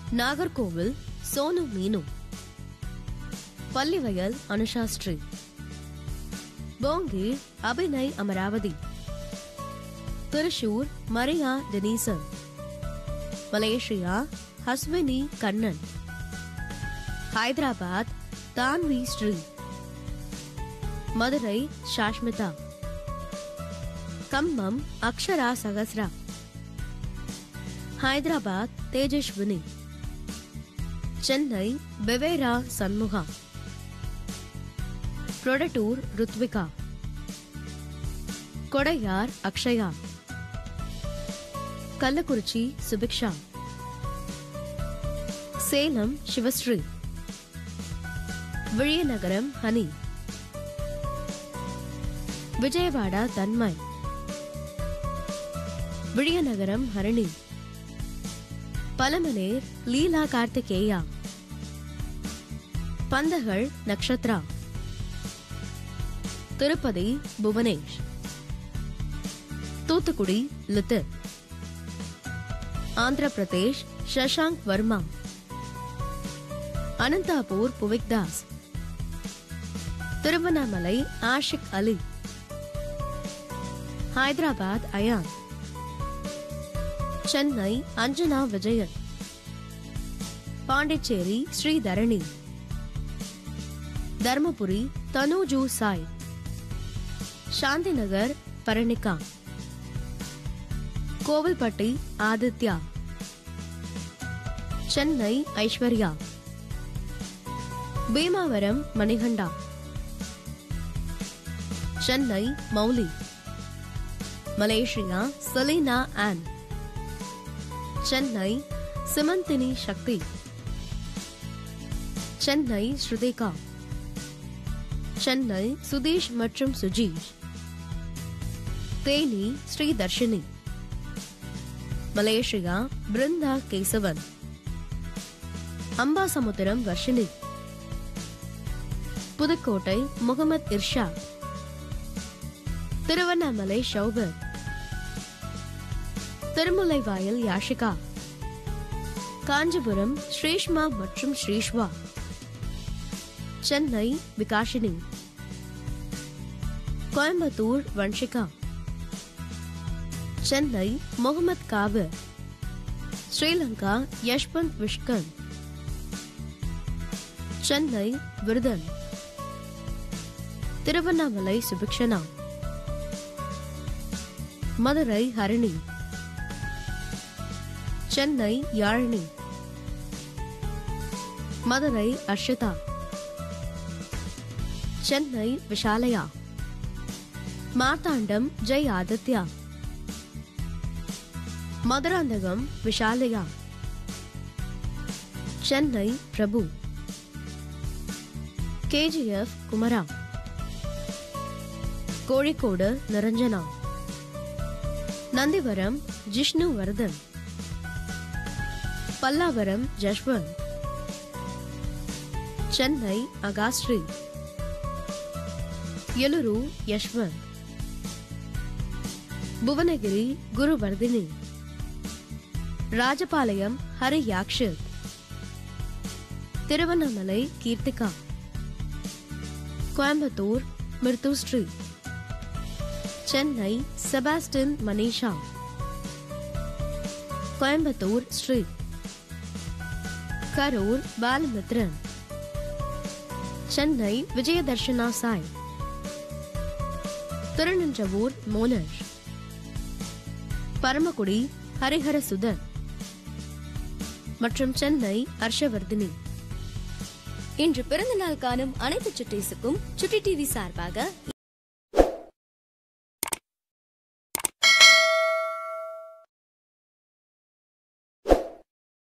Nagercoil Sonu Meenu Pallivayal Anusha Sri Bhongir Abhinay Amaravati Thrissur Maria Denison Malaysia Haswini Kannan Hyderabad Tanvi Sri Madurai Shashmitha Khammam Akshara Sahasra Hyderabad Tejaswini Chennai பெவேரா சண்முகா புரொடட்டூர் ருத்விகா கொடையார் அக்ஷயா கள்ளக்குறிச்சி சுபிக்ஷா சேலம் சிவஸ்ரீ விழியநகரம் ஹனி விஜயவாடா தன்மய் விழியநகரம் ஹரணி பலமனேர் லீலா கார்த்திகேயா பந்தகள் நக்ஷத்ரா திருப்பதி புவனேஷ் தூத்துக்குடி லித்திர் ஆந்திர பிரதேஷ் சஷாங்க் வர்மா அனந்தாபூர் புவிக்தாஸ் Tiruvannamalai Ashiq Ali Hyderabad Ayaan Chennai Anjana Vijayan Pondicherry Sridharani Dharmapuri Tanuj Sai Shanthinagar Paranika Kovilpatti Aditya Chennai Aishwarya Bhimavaram மணிகண்டா Chennai Mouli Malaysia Selena on Chennai சிமந்தினி சக்தி சென்னை ஸ்ருதிகா சென்னை சுதீஷ் மற்றும் சுஜீஷ் தேனி ஸ்ரீதர்ஷினி மலேசியா பிருந்தா கேசவன் அம்பாசமுத்திரம் வர்ஷினி புதுக்கோட்டை முகமது இர்ஷா திருவண்ணாமலை ஷௌபர் திருமுல்லைவாயல் யாஷிகா காஞ்சிபுரம் ஸ்ரீஷ்மா மற்றும் ஸ்ரீஷ்வா சென்னை விகாஷினி கோயம்புத்தூர் வன்ஷிகா சென்னை முகமது காபர் ஸ்ரீலங்கா யஷ்வந்த் விஷ்கன் சென்னை விருதன் திருவண்ணாமலை சுபிக்ஷனா மதுரை ஹரிணி சென்னை யாழினி மதுரை அர்ஷிதா சென்னை விஷாலயா மார்த்தாண்டம் ஜெய் ஆதித்யா மதுராந்தகம் விஷாலயா சென்னை பிரபு கேஜிஎஃப் குமரா கோழிக்கோடு நிரஞ்சனா நந்திவரம் ஜிஷ்ணு வர்தன் பல்லாவரம் ஜஷ்வந்த் சென்னை அகாஸ்ரீ எலுரு யஷ்வந்த் புவனகிரி குருவர்தினி ராஜபாளையம் ஹரி யாக்ஷித் திருவண்ணாமலை கீர்த்திகா கோயம்புத்தூர் மிருத்துஸ்ரீ சென்னை செபாஸ்டின் மனிஷா கோயம்புத்தூர் ஸ்ரீ கரூர் பாலமித்ரன் சென்னை விஜயதர்ஷனா சாய் திருநின்றவூர் மோனஷ் பரமக்குடி ஹரிஹர சுதன் மற்றும் சென்னை ஹர்ஷவர்தினி இன்று பிறந்த நாள் காணும் அனைத்து சுட்டீஸுக்கும் சுட்டி டிவி சார்பாக